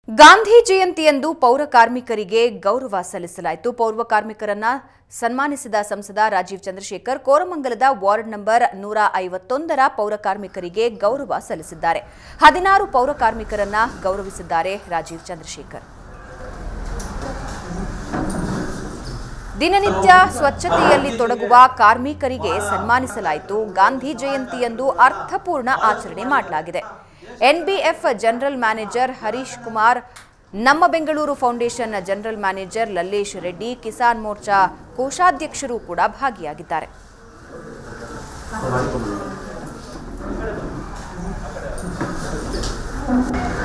ಗಾಂಧಿ ಜಯಂತಿಯಂದು ಪೌರ ಕಾರ್ಮಿಕರಿಗೆ ಗೌರವ ಸಲ್ಲಿಸಲಾಯಿತು ಪೌರ ಕಾರ್ಮಿಕರನ್ನ ಸನ್ಮಾನಿಸಿದ ಸಂಸದ ರಾಜೀವ್ ಚಂದ್ರಶೇಖರ್ ಕೋರಮಂಗಲದ ವಾರ್ಡ್ ನಂಬರ್ ನೂರ ಐವತ್ತೊಂದರ ಪೌರ ಕಾರ್ಮಿಕರಿಗೆ ಗೌರವ ಸಲ್ಲಿಸಿದ್ದಾರೆ ಹದಿನಾರು ಪೌರ ಕಾರ್ಮಿಕರನ್ನ ಗೌರವಿಸಿದ್ದಾರೆ ರಾಜೀವ್ ಚಂದ್ರಶೇಖರ್ ದಿನನಿತ್ಯ ಸ್ವಚ್ಛತೆಯಲ್ಲಿ ತೊಡಗುವ ಕಾರ್ಮಿಕರಿಗೆ ಸನ್ಮಾನಿಸಲಾಯಿತು ಗಾಂಧಿ ಜಯಂತಿಯಂದು ಅರ್ಥಪೂರ್ಣ ಆಚರಣೆ ಮಾಡಲಾಗಿದೆ NBF general manager Harish Kumar ನಮ್ಮ Bengaluru Foundation general manager Lallesh Reddy Kisan Morcha ಕೋಶಾಧ್ಯಕ್ಷರು ಕೂಡ ಭಾಗಿಯಾಗಿದ್ದಾರೆ ¡Gracias!